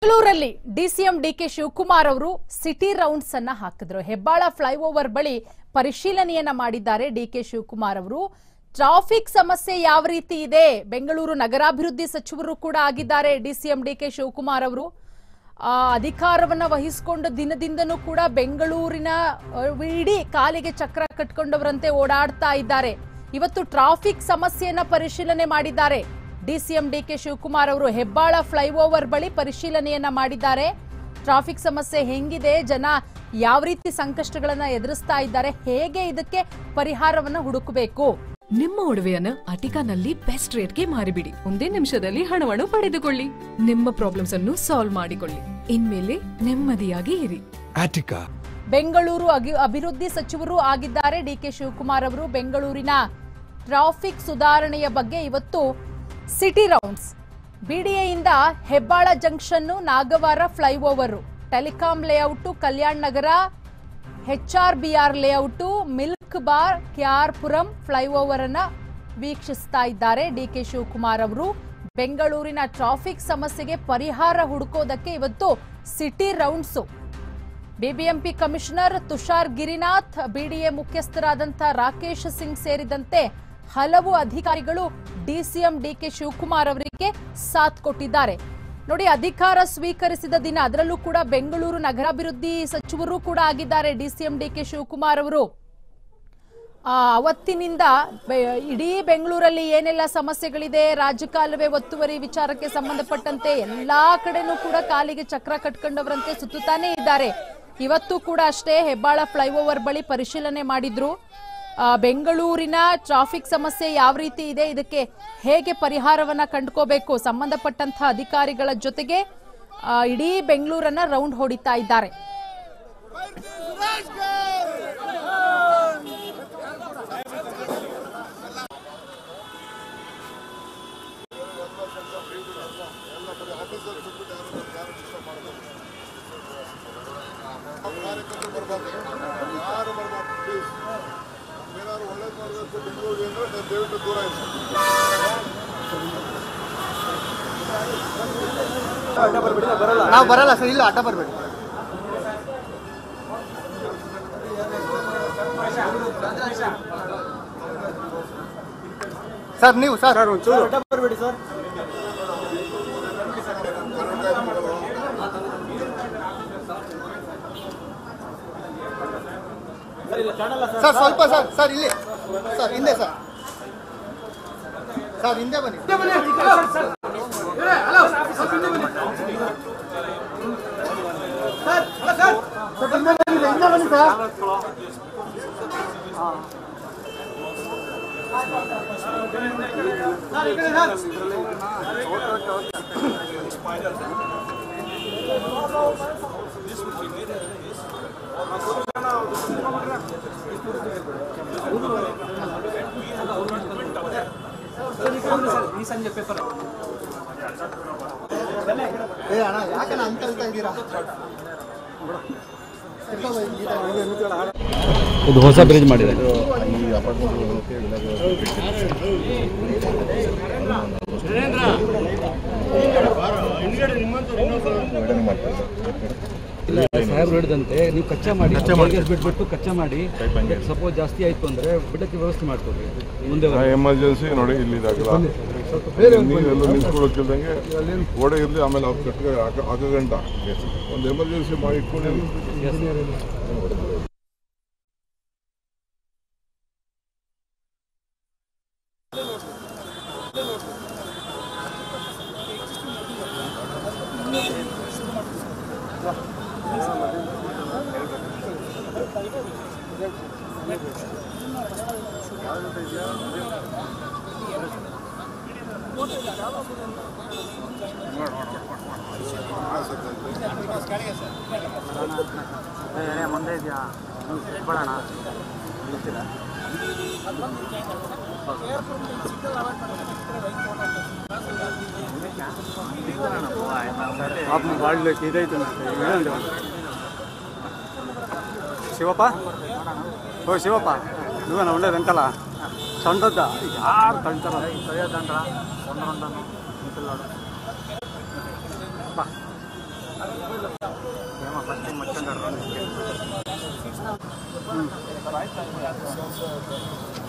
ಬೆಂಗಳೂರಲ್ಲಿ DCM DK Shivakumar ಅವರು city rounds ಅನ್ನ ಹಾಕಿದ್ರು ಹೆಬ್ಬಾಳ ಫ್ಲೈಓವರ್ ಬಳಿ ಪರಿಶೀಲನೆಯನ್ನ ಮಾಡಿದ್ದಾರೆ ಡಿಕೆ ಶಿವಕುಮಾರ್ ಅವರು ಟ್ರಾಫಿಕ್ ಸಮಸ್ಯೆ ಯಾವ ರೀತಿ ಇದೆ ಬೆಂಗಳೂರು ನಗರಾಭಿವೃದ್ಧಿ ಸಚಿವರು ಕೂಡ ಆಗಿದ್ದಾರೆ ಡಿಸಿಎಂ ಡಿಕೆ ಶಿವಕುಮಾರ್ ಅವರು ಆ, ಅಧಿಕಾರವನ್ನ ವಹಿಸಿಕೊಂಡು ದಿನದಿಂದನೂ ಕೂಡ ಬೆಂಗಳೂರಿನ ಆ, ಇಡೀ ಕಾಲಿಗೆ ಚಕ್ರ ಕಟ್ಕೊಂಡವರಂತೆ ಓಡಾಡ್ತಾ ಇದ್ದಾರೆ ಇವತ್ತು ಟ್ರಾಫಿಕ್ ಸಮಸ್ಯೆಯನ್ನ ಪರಿಶೀಲನೆ ಮಾಡಿದ್ದಾರೆ ಡಿಸಿಎಂ ಡಿಕೆ ಶಿವಕುಮಾರ್ ಅವರು ಹೆಬ್ಬಾಳ ಫ್ಲೈಓವರ್ ಬಳಿ ಪರಿಶೀಲನೆಯನ್ನ ಮಾಡಿದ್ದಾರೆ ಟ್ರಾಫಿಕ್ ಸಮಸ್ಯೆ ಹೆಂಗಿದೆ ಜನ ಯಾವ ರೀತಿ ಸಂಕಷ್ಟಗಳನ್ನ ಎದುರಿಸ್ತಾ ಇದ್ದಾರೆ ಹೇಗೆ ಇದಕ್ಕೆ ಪರಿಹಾರವನ್ನ ಹುಡುಕಬೇಕು ನಿಮ್ಮ ಒಡವೆಯನ್ನ ಅಟಿಕಾನಲ್ಲಿ ಬೆಸ್ಟ್ ರೇಟ್ಗೆ ಮಾರಿಬಿಡಿ ಒಂದೇ ನಿಮಿಷದಲ್ಲಿ ಹಣವನ್ನು ಪಡೆದುಕೊಳ್ಳಿ ನಿಮ್ಮ ಪ್ರಾಬ್ಲಮ್ಸ್ ಅನ್ನು ಸಾಲ್ವ್ ಮಾಡಿಕೊಳ್ಳಿ ಇನ್ಮೇಲೆ ನೆಮ್ಮದಿಯಾಗಿ ಇರಿ Attica. ಬೆಂಗಳೂರು ಅಗಿ- ಅಭಿವೃದ್ಧಿ ಸಚಿವರು ಆಗಿದ್ದಾರೆ ಡಿಕೆ ಶಿವಕುಮಾರ್ ಅವರು ಬೆಂಗಳೂರಿನ ಟ್ರಾಫಿಕ್ ಸುಧಾರಣೆಯ ಬಗ್ಗೆ ಇವತ್ತು ಸಿಟಿ ರೌಂಡ್ಸ್ ಬಿಡಿಎಯಿಂದ Hebbal junction Nagawara flyover telecom layout Kalyan Nagar HR BR layout milk bar KR Puram flyover ಅನ್ನ ವೀಕ್ಷಿಸ್ತಾ ಇದ್ದಾರೆ ಡಿಕೆ ಶಿವಕುಮಾರ್ ಅವರು ಬೆಂಗಳೂರಿನ ಟ್ರಾಫಿಕ್ ಸಮಸ್ಯೆಗೆ ಪರಿಹಾರ ಹುಡುಕೋದಕ್ಕೆ ಇವತ್ತು city rounds BBMP commissioner Tushar Girinath BDA ಮುಖ್ಯಸ್ಥರಾದಂಥ ರಾಕೇಶ್ ಸಿಂಗ್ ಸೇರಿದಂತೆ ಹಲವು ಅಧಿಕಾರಿಗಳು ಡಿಸಿಎಂ ಡಿಕೆ ಶಿವಕುಮಾರ್ ಅವರಿಗೆ ಸಾಥ್ ಕೊಟ್ಟಿದ್ದಾರೆ ನೋಡಿ ಅಧಿಕಾರ ಸ್ವೀಕರಿಸಿದ ದಿನ ಅದರಲ್ಲೂ ಕೂಡ ಬೆಂಗಳೂರು ನಗರಾಭಿವೃದ್ಧಿ ಸಚಿವರು ಕೂಡ ಆಗಿದ್ದಾರೆ ಡಿಸಿಎಂ ಡಿಕೆ ಶಿವಕುಮಾರ್ ಅವರು ಆ, ಅವತ್ತಿನಿಂದ ಬೆ- ಇಡೀ ಬೆಂಗಳೂರಲ್ಲಿ ಏನೆಲ್ಲ ಸಮಸ್ಯೆಗಳಿದೆ ರಾಜಕಾಲುವೆ ಒತ್ತುವರಿ ವಿಚಾರಕ್ಕೆ ಸಂಬಂಧಪಟ್ಟಂತೆ ಎಲ್ಲಾ ಕಡೆನೂ ಕೂಡ ಕಾಲಿಗೆ ಚಕ್ರ ಕಟ್ಕೊಂಡವರಂತೆ ಸುತ್ತುತ್ತಾನೆ ಇದ್ದಾರೆ ಇವತ್ತು ಕೂಡ ಅಷ್ಟೇ ಹೆಬ್ಬಾಳ ಫ್ಲೈಓವರ್ ಬಳಿ ಪರಿಶೀಲನೆ ಮಾಡಿದ್ರು ಆ, ಬೆಂಗಳೂರಿನ ಟ್ರಾಫಿಕ್ ಸಮಸ್ಯೆ ಯಾವ ರೀತಿ ಇದೆ ಇದಕ್ಕೆ ಹೇಗೆ ಪರಿಹಾರವನ್ನ ಕಂಡುಕೋಬೇಕು ಸಂಬಂಧಪಟ್ಟಂತ ಅಧಿಕಾರಿಗಳ ಜೊತೆಗೆ ಆ, ಇಡೀ ಬೆಂಗಳೂರನ್ನ ರೌಂಡ್ ಹೊಡಿತಾ ಇದ್ದಾರೆ ಯಾರು ಬರ್ಬಾರ್ದು ಪ್ಲೀಸ್ ಏನಾದ್ರು ಒಳ್ಳೇದು ಮಾಡಬೇಕು ಬೆಂಗಳೂರಿಗೆ ಅಂದ್ರೆ ದಯವಿಟ್ಟು ದೂರ ಇರಿ ನಾವು ಬರಲ್ಲ ಸರ್ ಇಲ್ಲ ಅಡ್ಡ ಬರಬೇಡಿ ಸರ್ ನೀವು ಸರ್ ಒಂಚೂರು ಅಡ್ಡ ಬರಬೇಡಿ ಸರ್ ಸರ್ ಸ್ವಲ್ಪ ಸರ್ ಸರ್ ಇಲ್ಲಿ ಸರ್ ಹಿಂದೆ ಸರ್ ಸರ್ ಹಿಂದೆ ಬನ್ನಿ ಸರ್ ಹಿಂದೆ ಬನ್ನಿ ಹಿಂದೆ ಬನ್ನಿ ಸರ್ ಏ ಅಣ್ಣ ಯಾಕಣ್ಣ ಅಂತ ಹೇಳ್ತಾ ಇದ್ದೀರಾ ಇದು ಹೊಸ ಬ್ರಿಡ್ಜ್ ಮಾಡಿದೆ ಸಾಹೇಬ್ರು ಹೇಳಿದಂತೆ ನೀವು ಕಚ್ಚಾ ಮಾಡಿ ಗ್ಯಾಸ್ ಬಿಟ್ಬಿಟ್ಟು ಕಚ್ಚಾ ಮಾಡಿ ಸಪೋಸ್ ಜಾಸ್ತಿ ಆಯ್ತು ಅಂದ್ರೆ ಬಿಡಕ್ಕೆ ವ್ಯವಸ್ಥೆ ಮಾಡ್ಕೊಡ್ರಿ ಮುಂದೆ ಬನ್ನಿ. ಎಮರ್ಜೆನ್ಸಿ ನೋಡಿ ಇಲ್ಲಿ ಇದಾಗಲ್ಲ ನೀವೆಲ್ಲ ನಿಂತ್ಕೊಳ್ಳೋಕ್ಕಿಲ್ದಂಗೆ ಗೋಡೆ ಇರಲಿ ಆಮೇಲೆ ಅವ್ರು ಕಟ್ಟ ಹಾಕ ಗಂಟ ಒಂದು ಎಮರ್ಜೆನ್ಸಿ ಮಾಡಿ ಇಟ್ಕೊಂಡು ಮುಂದೆ ಇದೆಯಾ ಬಿಡೋಣ ಮಾಡ್ಲಿಕ್ಕೆ ಇದೈತೆ ಶಿವಪ್ಪ ಓ ಶಿವಪ್ಪ ನೀವೇನ ಒಳ್ಳೇದಂತಲ್ಲ ಸಣ್ಣದ ಯಾರು ತಳ್ತಾರ ಮಚ್ಚಂದ